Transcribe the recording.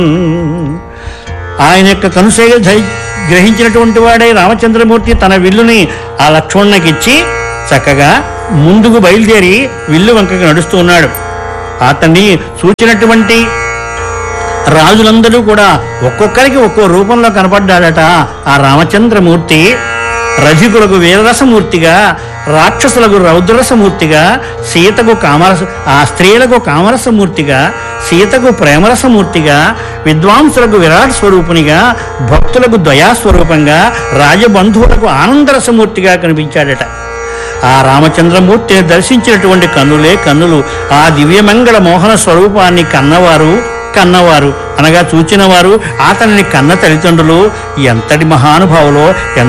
ఆయన యొక్క కనుసేగ ధై- గ్రహించినటువంటి వాడే రామచంద్రమూర్తి తన విల్లుని ఆ లక్ష్మణునికిచ్చి చక్కగా ముందుకు బయలుదేరి విల్లు వంకకు నడుస్తూ ఉన్నాడు అతన్ని చూచినటువంటి రాజులందరూ కూడా ఒక్కొక్కరికి ఒక్కో రూపంలో కనపడ్డాడట ఆ రామచంద్రమూర్తి రధికులకు వీరరసమూర్తిగా రాక్షసులకు రౌద్రరసమూర్తిగా సీతకు కామరస ఆ స్త్రీలకు కామరసమూర్తిగా సీతకు ప్రేమరసమూర్తిగా విద్వాంసులకు విరాట్ స్వరూపునిగా భక్తులకు దయాస్వరూపంగా రాజబంధువులకు ఆనందరసమూర్తిగా కనిపించాడట ఆ రామచంద్రమూర్తిని దర్శించినటువంటి కన్నులే కన్నులు ఆ దివ్యమంగళ మోహన స్వరూపాన్ని కన్నవారు కన్నవారు అనగా చూచినవారు అతనిని కన్న తల్లిదండ్రులు ఎంతటి మహానుభావులో ఎంత